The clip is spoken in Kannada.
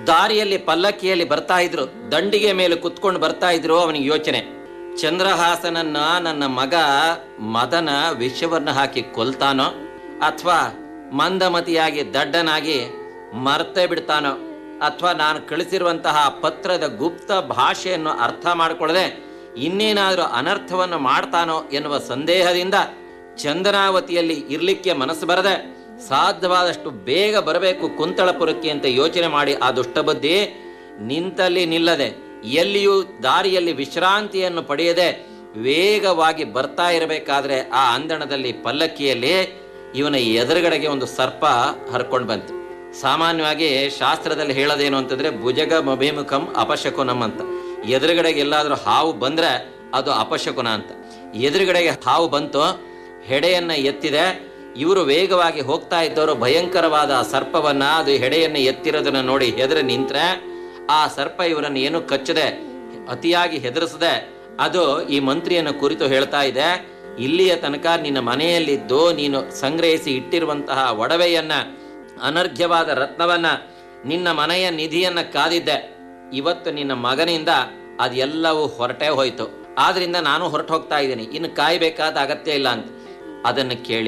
ದಾರಿಯಲ್ಲಿ ಪಲ್ಲಕ್ಕಿಯಲ್ಲಿ ಬರ್ತಾ ಇದ್ರು ದಂಡಿಗೆ ಮೇಲೆ ಕುತ್ಕೊಂಡು ಬರ್ತಾ ಇದ್ರು ಅವನಿಗೆ ಯೋಚನೆ ಚಂದ್ರಹಾಸನನ್ನ ನನ್ನ ಮಗ ಮದನ ವಿಷವನ್ನ ಹಾಕಿ ಕೊಲ್ತಾನೋ ಅಥವಾ ಮಂದಮತಿಯಾಗಿ ದಡ್ಡನಾಗಿ ಮರ್ತೇ ಬಿಡ್ತಾನೋ ಅಥವಾ ನಾನು ಕಳಿಸಿರುವಂತಹ ಪತ್ರದ ಗುಪ್ತ ಭಾಷೆಯನ್ನು ಅರ್ಥ ಮಾಡಿಕೊಳ್ಳದೆ ಇನ್ನೇನಾದರೂ ಅನರ್ಥವನ್ನು ಮಾಡ್ತಾನೋ ಎನ್ನುವ ಸಂದೇಹದಿಂದ ಚಂದನಾವತಿಯಲ್ಲಿ ಇರ್ಲಿಕ್ಕೆ ಮನಸ್ಸು ಬರದೆ ಸಾಧ್ಯವಾದಷ್ಟು ಬೇಗ ಬರಬೇಕು ಕುಂತಳಪುರಕ್ಕೆ ಅಂತ ಯೋಚನೆ ಮಾಡಿ ಆ ದುಷ್ಟಬುದ್ಧಿ ನಿಂತಲ್ಲಿ ನಿಲ್ಲದೆ ಎಲ್ಲಿಯೂ ದಾರಿಯಲ್ಲಿ ವಿಶ್ರಾಂತಿಯನ್ನು ಪಡೆಯದೆ ವೇಗವಾಗಿ ಬರ್ತಾ ಇರಬೇಕಾದ್ರೆ ಆ ಅಂದಣದಲ್ಲಿ ಪಲ್ಲಕ್ಕಿಯಲ್ಲಿ ಇವನ ಎದುರುಗಡೆಗೆ ಒಂದು ಸರ್ಪ ಹರ್ಕೊಂಡು ಬಂತು ಸಾಮಾನ್ಯವಾಗಿ ಶಾಸ್ತ್ರದಲ್ಲಿ ಹೇಳೋದೇನು ಅಂತಂದ್ರೆ ಭುಜಗ ಮಭಿಮುಖಂ ಅಪಶಕುನಂ ಅಂತ ಎದುರುಗಡೆಗೆ ಎಲ್ಲಾದ್ರೂ ಹಾವು ಬಂದ್ರೆ ಅದು ಅಪಶಕುನ ಅಂತ ಎದುರುಗಡೆಗೆ ಹಾವು ಬಂತು ಹೆಡೆಯನ್ನ ಎತ್ತಿದೆ ಇವರು ವೇಗವಾಗಿ ಹೋಗ್ತಾ ಇದ್ದವರು ಭಯಂಕರವಾದ ಆ ಸರ್ಪವನ್ನ ಅದು ಹೆಡೆಯನ್ನ ಎತ್ತಿರೋದನ್ನ ನೋಡಿ ಹೆದರಿ ನಿಂತ್ರೆ ಆ ಸರ್ಪ ಇವರನ್ನು ಏನು ಕಚ್ಚದೆ ಅತಿಯಾಗಿ ಹೆದರಿಸದೆ ಅದು ಈ ಮಂತ್ರಿಯನ್ನು ಕುರಿತು ಹೇಳ್ತಾ ಇದೆ ಇಲ್ಲಿಯ ತನಕ ನಿನ್ನ ಮನೆಯಲ್ಲಿದ್ದು ನೀನು ಸಂಗ್ರಹಿಸಿ ಇಟ್ಟಿರುವಂತಹ ಒಡವೆಯನ್ನ ಅನರ್ಘ್ಯವಾದ ರತ್ನವನ್ನ ನಿನ್ನ ಮನೆಯ ನಿಧಿಯನ್ನ ಕಾದಿದ್ದೆ ಇವತ್ತು ನಿನ್ನ ಮಗನಿಂದ ಅದೆಲ್ಲವೂ ಹೊರಟೇ ಹೋಯ್ತು ಆದ್ರಿಂದ ನಾನು ಹೊರಟು ಹೋಗ್ತಾ ಇದ್ದೀನಿ ಇನ್ನು ಕಾಯ್ಬೇಕಾದ ಅಗತ್ಯ ಇಲ್ಲ ಅಂತ ಅದನ್ನು ಕೇಳಿ